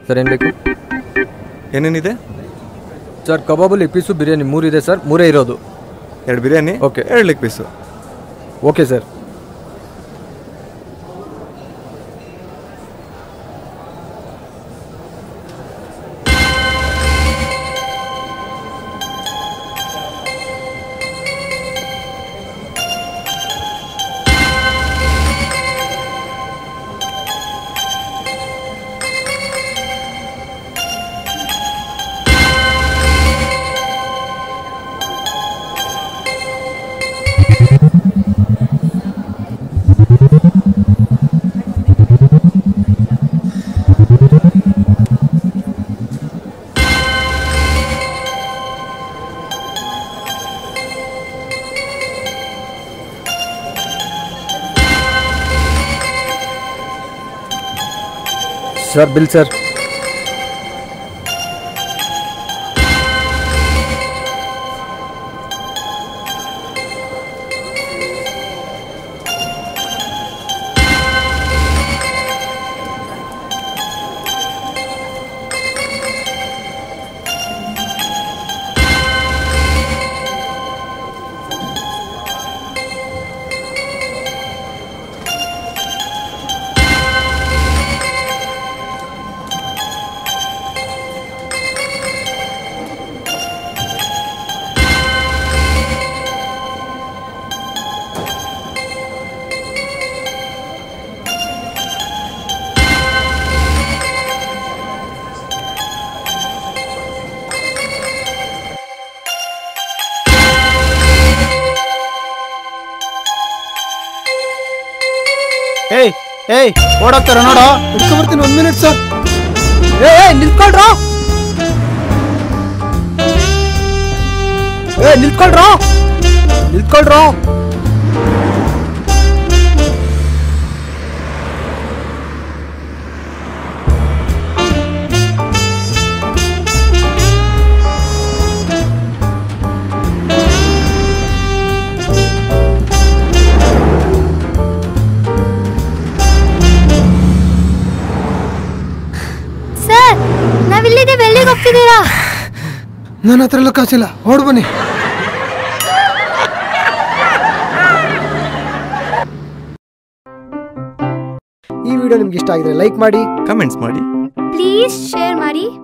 Sir ಏನು ಬೇಕು ಏನೇನಿದೆ ಸರ್ ಕಬಾಬಲ್ಲಿ ಪೀಸು ಬಿರಿಯಾನಿ ಮೂರಿದೆ ಸರ್ ಮೂರೇ ಇರೋದು ಎರಡು ಬಿರಿಯಾನಿ ಓಕೆ. ಎರಡು leg piece okay sir sir bill sir ಏಯ್ ಏಯ್ ಓಡೋಗ್ತಾರ ನೋಡೋ ಬರ್ತೀನಿ ಒಂದು ಮಿನಿಟ್ ಸರ್ ಏ ಏ ನಿಲ್ಕೊಳ್ರೋ ಏ ನಿಲ್ಕೊಳ್ರೋ ನಿಲ್ಕೊಳ್ರೋ ಸರ್ ನಾವಿಲ್ಲಿದ್ದೀವಿ ಎಲ್ಲಿಗೆ ಹೋಗ್ತಿದ್ದೀರಾ ನನ್ನ ಹತ್ರ ಎಲ್ಲ ಕಾಸಿಲ್ಲ ಹೊಡ್ ಬನ್ನಿ ಈ ವಿಡಿಯೋ ನಿಮ್ಗೆ ಇಷ್ಟ ಆಗಿದ್ರೆ ಲೈಕ್ ಮಾಡಿ ಕಮೆಂಟ್ಸ್ ಮಾಡಿ ಪ್ಲೀಸ್ ಶೇರ್ ಮಾಡಿ